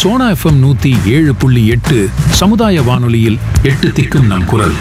Sona FM நூத்தி ஏழு புள்ளி எட்டு சமுதாய வானொலியில் எட்டு திக்கும் நம் குரல்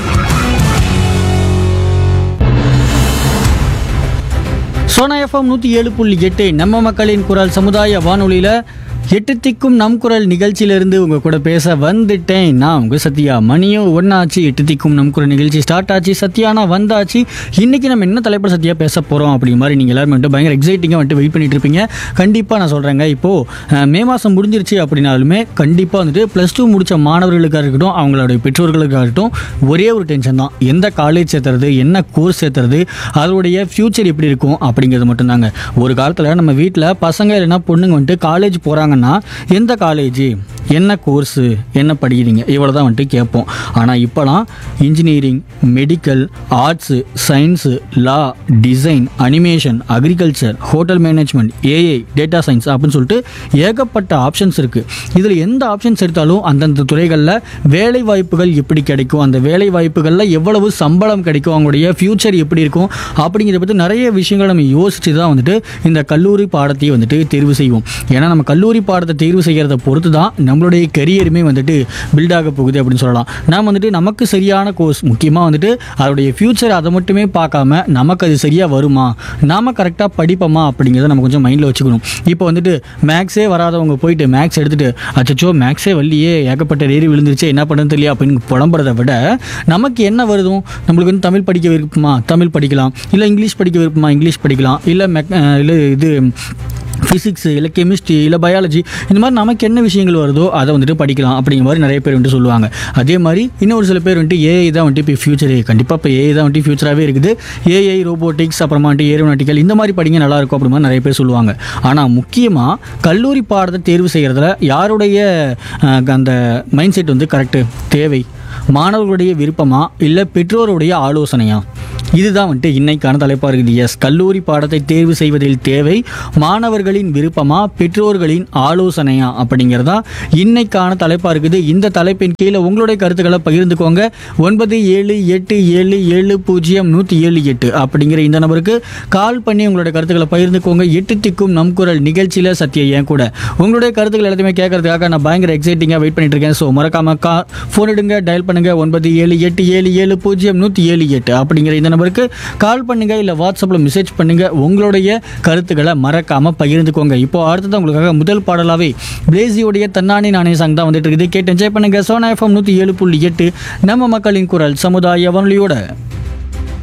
சோனா எஃப்எம் நூற்றி ஏழு புள்ளி எட்டு நம்ம மக்களின் குரல் சமுதாய வானொலியில் எட்டு திக்கும் நம் குரல் நிகழ்ச்சியிலிருந்து உங்கள் கூட பேச வந்துட்டேன் நான் உங்கள் சத்யா மணியும் ஒன்றாச்சு எட்டு திக்கும் நம் குரல் நிகழ்ச்சி ஸ்டார்ட் ஆச்சு சத்யானா வந்தாச்சு இன்றைக்கி நம்ம என்ன தலைப்பு சத்யா பேச போகிறோம் அப்படி மாதிரி நீங்கள் எல்லாரும் வந்துட்டு பயங்கர எக்ஸைட்டிங்காக வந்துட்டு வெயிட் பண்ணிட்டு இருப்பீங்க கண்டிப்பாக நான் சொல்கிறேங்க இப்போது மே மாதம் முடிஞ்சிருச்சு அப்படின்னாலுமே கண்டிப்பாக வந்துட்டு ப்ளஸ் டூ முடித்த மாணவர்களுக்காக இருக்கட்டும் அவங்களுடைய பெற்றோர்களுக்காக இருக்கட்டும் ஒரே ஒரு டென்ஷன் தான் எந்த காலேஜ் சேர்த்துறது என்ன கோர்ஸ் சேர்த்துறது அதோடைய ஃப்யூச்சர் எப்படி இருக்கும் அப்படிங்கிறது மட்டும்தாங்க ஒரு காலத்தில் நம்ம வீட்டில் பசங்க இல்லைன்னா பொண்ணுங்க வந்துட்டு காலேஜ் போகிறாங்கன்னா எந்த காலேஜ் என்ன கோர்ஸு என்ன படிக்கிறீங்க இவ்வளோ தான் வந்துட்டு கேட்போம் ஆனால் இப்போலாம் engineering medical arts science law design animation agriculture hotel management AI data science அப்படின்னு சொல்லிட்டு ஏகப்பட்ட ஆப்ஷன்ஸ் இருக்குது இதில் எந்த ஆப்ஷன்ஸ் எடுத்தாலும் அந்தந்த துறைகளில் வேலை வாய்ப்புகள் எப்படி கிடைக்கும் அந்த வேலை வாய்ப்புகளில் எவ்வளவு சம்பளம் கிடைக்கும் அவங்களுடைய ஃப்யூச்சர் எப்படி இருக்கும் அப்படிங்கிறத பற்றி நிறைய விஷயங்களை நம்ம யோசித்து தான் வந்துட்டு இந்த கல்லூரி பாடத்தையே வந்துட்டு தேர்வு செய்வோம் ஏன்னா நம்ம கல்லூரி பாடத்தை தேர்வு செய்கிறத பொறுத்து தான் நம்மளுடைய கரியருமே வந்துட்டு பில்ட் ஆக போகுது அப்படின்னு சொல்லலாம் நாம் வந்துட்டு நமக்கு சரியான கோர்ஸ் முக்கியமாக வந்துட்டு அதோடைய ஃப்யூச்சர் அதை மட்டுமே பார்க்காம நமக்கு அது சரியாக வருமா நாம கரெக்டாக படிப்போமா அப்படிங்கிறத நம்ம கொஞ்சம் மைண்டில் வச்சுக்கணும் இப்போ வந்துட்டு மேக்ஸே வராதவங்க போயிட்டு மேக்ஸ் எடுத்துட்டு அச்சச்சோ மேக்ஸே வள்ளியே ஏகப்பட்ட ஏறி விழுந்துருச்சு என்ன பண்ணுறது தெரியல அப்படின்னு புலம்புறதை விட நமக்கு என்ன வருதும் நம்மளுக்கு வந்து தமிழ் படிக்க விருப்பமா தமிழ் படிக்கலாம் இல்லை இங்கிலீஷ் படிக்க விருப்பமா இங்கிலீஷ் படிக்கலாம் இல்லை மெக் இல்லை இது ஃபிசிக்ஸு இல்லை கெமிஸ்ட்ரி இல்லை பயாலஜி இந்த மாதிரி நமக்கு என்ன விஷயங்கள் வருதோ அதை வந்துட்டு படிக்கலாம் அப்படிங்கிற மாதிரி நிறைய பேர் வந்துட்டு சொல்லுவாங்க அதே மாதிரி இன்னொரு சில பேர் வந்துட்டு ஏஐ தான் வந்துட்டு இப்போ ஃபியூச்சரே கண்டிப்பாக இப்போ ஏஐ தான் வந்துட்டு ஃபியூச்சராகவே இருக்குது ஏஐ ரோபோட்டிக்ஸ் அப்புறமா வந்துட்டு ஏரோநாட்டிக்கல் இந்த மாதிரி படிங்க நல்லா இருக்கும் அப்படி மாதிரி நிறைய பேர் சொல்லுவாங்க ஆனால் முக்கியமாக கல்லூரி பாடத்தை தேர்வு செய்கிறதுல யாருடைய அஹ், அந்த மைண்ட் செட் வந்து கரெக்டு தேவை மாணவர்களுடைய விருப்பமா இல்லை பெற்றோருடைய ஆலோசனையா இதுதான் வந்துட்டு இன்னைக்கான தலைப்பாக இருக்குது எஸ் கல்லூரி பாடத்தை தேர்வு செய்வதில் தேவை மாணவர்களின் விருப்பமா பெற்றோர்களின் ஆலோசனையா அப்படிங்கிறதா இன்னைக்கான தலைப்பாக இருக்குது இந்த தலைப்பின் கீழே உங்களுடைய கருத்துக்களை பகிர்ந்துக்கோங்க ஒன்பது ஏழு எட்டு ஏழு ஏழு பூஜ்ஜியம் நூற்றி ஏழு எட்டு அப்படிங்கிற இந்த நம்பருக்கு கால் பண்ணி உங்களுடைய கருத்துக்களை பகிர்ந்துக்கோங்க எட்டு திக்கும் நம் குரல் நிகழ்ச்சியில் சத்திய ஏன் கூட உங்களுடைய கருத்துக்கள் எல்லாத்தையுமே கேட்கறதுக்காக நான் பயங்கர எக்ஸைட்டிங்காக வெயிட் பண்ணிட்டு இருக்கேன் ஸோ மறக்காம கா ஃபோன் எடுங்க டயல் பண்ணுங்க ஒன்பது ஏழு எட்டு ஏழு ஏழு பூஜ்ஜியம் நூற்றி ஏழு எட்டு அப்படிங்கிற இந்த நம்பருக்கு கால் பண்ணுங்க இல்லை வாட்ஸ்அப்பில் மெசேஜ் பண்ணுங்க உங்களுடைய கருத்துக்களை மறக்காம பகிர்ந்துக்கோங்க இப்போ அடுத்தது உங்களுக்காக முதல் பாடலாவே பிளேசியோடைய தன்னானி நானே சாங் தான் வந்துட்டு இருக்குது கேட்டு என்ஜாய் பண்ணுங்க சோனா எஃப்எம் நூற்றி ஏழு புள்ளி எட்டு நம்ம மக்களின் குரல் சமுதாய வானொலியோட